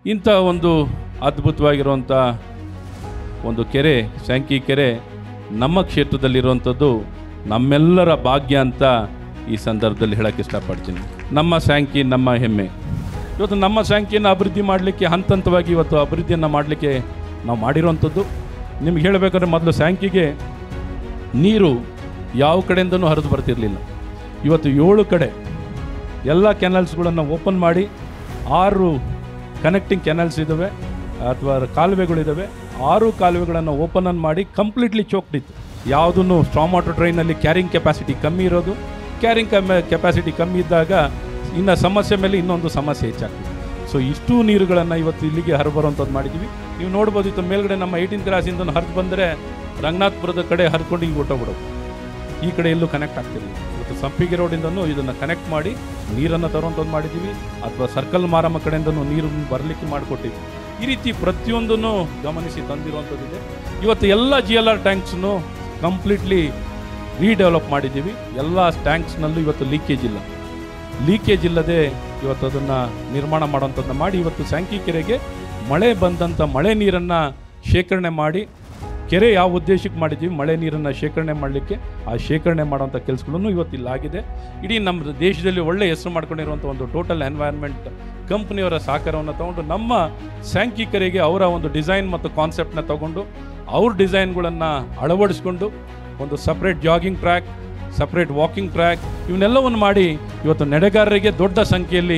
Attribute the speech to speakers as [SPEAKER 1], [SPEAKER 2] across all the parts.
[SPEAKER 1] ಇಂಥ ಒಂದು ಅದ್ಭುತವಾಗಿರುವಂಥ ಒಂದು ಕೆರೆ ಸ್ಯಾಂಕಿ ಕೆರೆ ನಮ್ಮ ಕ್ಷೇತ್ರದಲ್ಲಿರುವಂಥದ್ದು ನಮ್ಮೆಲ್ಲರ ಭಾಗ್ಯ ಅಂತ ಈ ಸಂದರ್ಭದಲ್ಲಿ ಹೇಳಕ್ಕೆ ಇಷ್ಟಪಡ್ತೀನಿ ನಮ್ಮ ಸ್ಯಾಂಕಿ ನಮ್ಮ ಹೆಮ್ಮೆ ಇವತ್ತು ನಮ್ಮ ಸ್ಯಾಂಕಿಯನ್ನು ಅಭಿವೃದ್ಧಿ ಮಾಡಲಿಕ್ಕೆ ಹಂತ ಹಂತವಾಗಿ ಇವತ್ತು ಅಭಿವೃದ್ಧಿಯನ್ನು ಮಾಡಲಿಕ್ಕೆ ನಾವು ಮಾಡಿರೋವಂಥದ್ದು ನಿಮ್ಗೆ ಹೇಳಬೇಕಾದ್ರೆ ಮೊದಲು ಸ್ಯಾಂಕಿಗೆ ನೀರು ಯಾವ ಕಡೆಯಿಂದನೂ ಹರಿದು ಬರ್ತಿರಲಿಲ್ಲ ಇವತ್ತು ಏಳು ಕಡೆ ಎಲ್ಲ ಕೆನಲ್ಸ್ಗಳನ್ನು ಓಪನ್ ಮಾಡಿ ಆರು ಕನೆಕ್ಟಿಂಗ್ ಕೆನಲ್ಸ್ ಇದ್ದಾವೆ ಅಥವಾ ಕಾಲುವೆಗಳಿದ್ದಾವೆ ಆರು ಕಾಲುವೆಗಳನ್ನು ಓಪನ್ ಅನ್ ಮಾಡಿ ಕಂಪ್ಲೀಟ್ಲಿ ಚೋಕ್ಡಿತ್ತು ಯಾವುದನ್ನು ಸ್ಟ್ರಾಮ್ ವಾಟರ್ ಡ್ರೈನಲ್ಲಿ ಕ್ಯಾರಿಂಗ್ ಕೆಪಾಸಿಟಿ ಕಮ್ಮಿ ಇರೋದು ಕ್ಯಾರಿಂಗ್ ಕಮ್ಮಿ ಕೆಪಾಸಿಟಿ ಕಮ್ಮಿ ಇದ್ದಾಗ ಇನ್ನು ಸಮಸ್ಯೆ ಮೇಲೆ ಇನ್ನೊಂದು ಸಮಸ್ಯೆ ಹೆಚ್ಚಾಗ್ತದೆ ಸೊ ಇಷ್ಟು ನೀರುಗಳನ್ನು ಇವತ್ತು ಇಲ್ಲಿಗೆ ಹರಿಬರುವಂಥದ್ದು ಮಾಡಿದ್ದೀವಿ ನೀವು ನೋಡ್ಬೋದಿತ್ತು ಮೇಲ್ಗಡೆ ನಮ್ಮ ಏಯ್ಟೀನ್ ಕ್ರಾಸಿಂದ ಹರಿದು ಬಂದರೆ ರಂಗನಾಥ್ಪುರದ ಕಡೆ ಹರ್ಕೊಂಡು ಈಗ ಹೊಟ್ಟೋಗ್ಬಿಡೋದು ಈ ಕಡೆ ಎಲ್ಲೂ ಕನೆಕ್ಟ್ ಆಗ್ತಿರಲಿಲ್ಲ ಇವತ್ತು ಸಂಪಿಗೆ ರೋಡಿಂದನೂ ಇದನ್ನು ಕನೆಕ್ಟ್ ಮಾಡಿ ನೀರನ್ನು ತರುವಂಥದ್ದು ಮಾಡಿದ್ದೀವಿ ಅಥವಾ ಸರ್ಕಲ್ ಮಾರಮ್ಮ ಕಡೆಯಿಂದನೂ ನೀರು ಬರಲಿಕ್ಕೆ ಮಾಡಿಕೊಟ್ಟಿವಿ ಈ ರೀತಿ ಪ್ರತಿಯೊಂದನ್ನು ಗಮನಿಸಿ ತಂದಿರುವಂಥದ್ದಿದೆ ಇವತ್ತು ಎಲ್ಲ ಜಿ ಎಲ್ ಆರ್ ಟ್ಯಾಂಕ್ಸ್ನು ಕಂಪ್ಲೀಟ್ಲಿ ರೀಡೆವಲಪ್ ಮಾಡಿದ್ದೀವಿ ಎಲ್ಲ ಟ್ಯಾಂಕ್ಸ್ನಲ್ಲೂ ಇವತ್ತು ಲೀಕೇಜ್ ಇಲ್ಲ ಲೀಕೇಜ್ ಇಲ್ಲದೆ ಇವತ್ತು ಅದನ್ನು ನಿರ್ಮಾಣ ಮಾಡುವಂಥದ್ದನ್ನ ಮಾಡಿ ಇವತ್ತು ಸ್ಯಾಂಕಿ ಕೆರೆಗೆ ಮಳೆ ಬಂದಂಥ ಮಳೆ ನೀರನ್ನು ಶೇಖರಣೆ ಮಾಡಿ ಕೆರೆ ಯಾವ ಉದ್ದೇಶಕ್ಕೆ ಮಾಡಿದ್ದೀವಿ ಮಳೆ ನೀರನ್ನು ಶೇಖರಣೆ ಮಾಡಲಿಕ್ಕೆ ಆ ಶೇಖರಣೆ ಮಾಡುವಂಥ ಕೆಲಸಗಳನ್ನು ಇವತ್ತು ಇಲ್ಲಾಗಿದೆ ಇಡೀ ನಮ್ಮ ದೇಶದಲ್ಲಿ ಒಳ್ಳೆ ಹೆಸರು ಮಾಡ್ಕೊಂಡಿರುವಂಥ ಒಂದು ಟೋಟಲ್ ಎನ್ವೈರ್ನ್ಮೆಂಟ್ ಕಂಪ್ನಿಯವರ ಸಹಕಾರವನ್ನು ತಗೊಂಡು ನಮ್ಮ ಸ್ಯಾಂಕಿ ಕೆರೆಗೆ ಅವರ ಒಂದು ಡಿಸೈನ್ ಮತ್ತು ಕಾನ್ಸೆಪ್ಟ್ನ ತಗೊಂಡು ಅವ್ರ ಡಿಸೈನ್ಗಳನ್ನು ಅಳವಡಿಸ್ಕೊಂಡು ಒಂದು separate jogging track separate walking track ಇವನ್ನೆಲ್ಲವನ್ನು ಮಾಡಿ ಇವತ್ತು ನಡೆಗಾರರಿಗೆ ದೊಡ್ಡ ಸಂಖ್ಯೆಯಲ್ಲಿ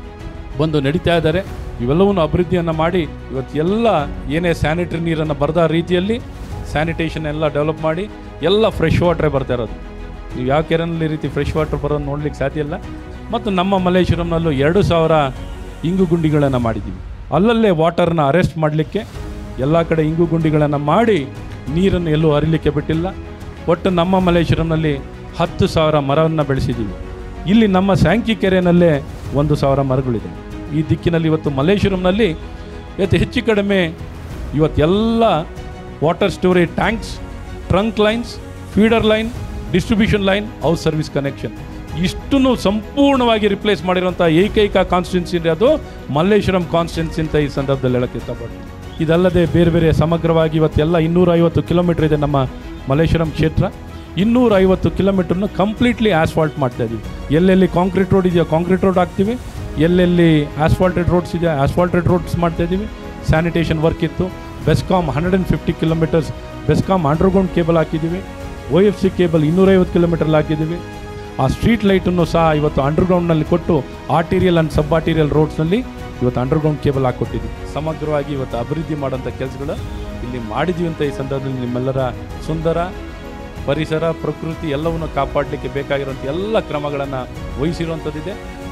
[SPEAKER 1] ಬಂದು ನಡೀತಾ ಇದ್ದಾರೆ ಇವೆಲ್ಲವನ್ನು ಅಭಿವೃದ್ಧಿಯನ್ನು ಮಾಡಿ ಇವತ್ತು ಎಲ್ಲ ಏನೇ ಸ್ಯಾನಿಟರಿ ನೀರನ್ನು ಬರದ ರೀತಿಯಲ್ಲಿ ಸ್ಯಾನಿಟೇಷನ್ ಎಲ್ಲ ಡೆವಲಪ್ ಮಾಡಿ ಎಲ್ಲ ಫ್ರೆಶ್ ವಾಟ್ರೇ ಬರ್ತಾ ಇರೋದು ನೀವು ಯಾವ ಕೆರೆನಲ್ಲಿ ಈ ರೀತಿ ಫ್ರೆಶ್ ವಾಟರ್ ಬರೋದು ನೋಡ್ಲಿಕ್ಕೆ ಸಾಧ್ಯ ಇಲ್ಲ ಮತ್ತು ನಮ್ಮ ಮಲ್ಲೇಶ್ವರಂನಲ್ಲೂ ಎರಡು ಸಾವಿರ ಇಂಗು ಗುಂಡಿಗಳನ್ನು ಮಾಡಿದ್ದೀವಿ ಅಲ್ಲಲ್ಲೇ ವಾಟರ್ನ ಅರೆಸ್ಟ್ ಮಾಡಲಿಕ್ಕೆ ಎಲ್ಲ ಕಡೆ ಇಂಗು ಗುಂಡಿಗಳನ್ನು ಮಾಡಿ ನೀರನ್ನು ಎಲ್ಲೂ ಹರಿಲಿಕ್ಕೆ ಬಿಟ್ಟಿಲ್ಲ ಒಟ್ಟು ನಮ್ಮ ಮಲ್ಲೇಶ್ವರಂನಲ್ಲಿ ಹತ್ತು ಸಾವಿರ ಮರವನ್ನು ಬೆಳೆಸಿದ್ದೀವಿ ಇಲ್ಲಿ ನಮ್ಮ ಸ್ಯಾಂಕಿ ಕೆರೆಯಲ್ಲೇ ಒಂದು ಸಾವಿರ ಮರಗಳಿದೆ ಈ ದಿಕ್ಕಿನಲ್ಲಿ ಇವತ್ತು ಮಲ್ಲೇಶ್ವರಂನಲ್ಲಿ ಇವತ್ತು ಹೆಚ್ಚು ಕಡಿಮೆ ಇವತ್ತೆಲ್ಲ water storage tanks trunk lines feeder line distribution line house service connection ಇಷ್ಟನ್ನು ಸಂಪೂರ್ಣವಾಗಿ ರಿಪ್ಲೇಸ್ ಮಾಡಿರುವಂಥ ಏಕೈಕ ಕಾನ್ಸ್ಟಿಟ್ಯೂನ್ಸಿ ಅದು ಮಲ್ಲೇಶ್ವರಂ ಕಾನ್ಸ್ಟಿಟ್ಯೂನ್ಸಿ ಅಂತ ಈ ಸಂದರ್ಭದಲ್ಲಿ ಹೇಳಕ್ಕೆ ಇಷ್ಟಪಡ್ತೀನಿ ಇದಲ್ಲದೆ ಬೇರೆ ಬೇರೆ ಸಮಗ್ರವಾಗಿ ಇವತ್ತೆಲ್ಲ ಇನ್ನೂರ ಐವತ್ತು ಕಿಲೋಮೀಟರ್ ಇದೆ ನಮ್ಮ ಮಲ್ಲೇಶ್ವರಂ ಕ್ಷೇತ್ರ ಇನ್ನೂರ ಐವತ್ತು ಕಿಲೋಮೀಟರ್ನ ಕಂಪ್ಲೀಟ್ಲಿ ಆಸ್ಫಾಲ್ಟ್ ಮಾಡ್ತಾ ಇದ್ದೀವಿ ಎಲ್ಲೆಲ್ಲಿ ಕಾಂಕ್ರೀಟ್ ರೋಡ್ ಇದೆಯೋ ಕಾಂಕ್ರೀಟ್ ರೋಡ್ ಹಾಕ್ತೀವಿ ಎಲ್ಲೆಲ್ಲಿ ಆಸ್ಫಾಲ್ಟೆಡ್ ರೋಡ್ಸ್ ಇದೆ ಆಸ್ಫಾಲ್ಟೆಡ್ ರೋಡ್ಸ್ ಮಾಡ್ತಾ ಇದ್ದೀವಿ ಸ್ಯಾನಿಟೇಷನ್ ವರ್ಕ್ ಇತ್ತು BESCOM hundred and fifty kilometres BESCOM underground cable ಹಾಕಿದ್ದೀವಿ ಒ ಎಫ್ ಸಿ ಕೇಬಲ್ ಇನ್ನೂರೈವತ್ತು ಕಿಲೋಮೀಟರ್ ಹಾಕಿದ್ದೀವಿ ಆ ಸ್ಟ್ರೀಟ್ ಲೈಟನ್ನು ಸಹ ಇವತ್ತು ಅಂಡರ್ಗ್ರೌಂಡ್ನಲ್ಲಿ ಕೊಟ್ಟು ಆರ್ಟೀರಿಯಲ್ ಆ್ಯಂಡ್ ಸಬ್ ಆರ್ಟೀರಿಯಲ್ ರೋಡ್ಸ್ನಲ್ಲಿ ಇವತ್ತು ಅಂಡರ್ಗ್ರೌಂಡ್ ಕೇಬಲ್ ಹಾಕ್ಕೊಟ್ಟಿದ್ವಿ ಸಮಗ್ರವಾಗಿ ಇವತ್ತು ಅಭಿವೃದ್ಧಿ ಮಾಡೋಂಥ ಕೆಲಸಗಳು ಇಲ್ಲಿ ಮಾಡಿದ್ದೀವಿ ಅಂತ ಈ ಸಂದರ್ಭದಲ್ಲಿ ನಿಮ್ಮೆಲ್ಲರ ಸುಂದರ ಪರಿಸರ ಪ್ರಕೃತಿ ಎಲ್ಲವನ್ನು ಕಾಪಾಡಲಿಕ್ಕೆ ಬೇಕಾಗಿರುವಂಥ ಎಲ್ಲ ಕ್ರಮಗಳನ್ನು ವಹಿಸಿರುವಂಥದ್ದಿದೆ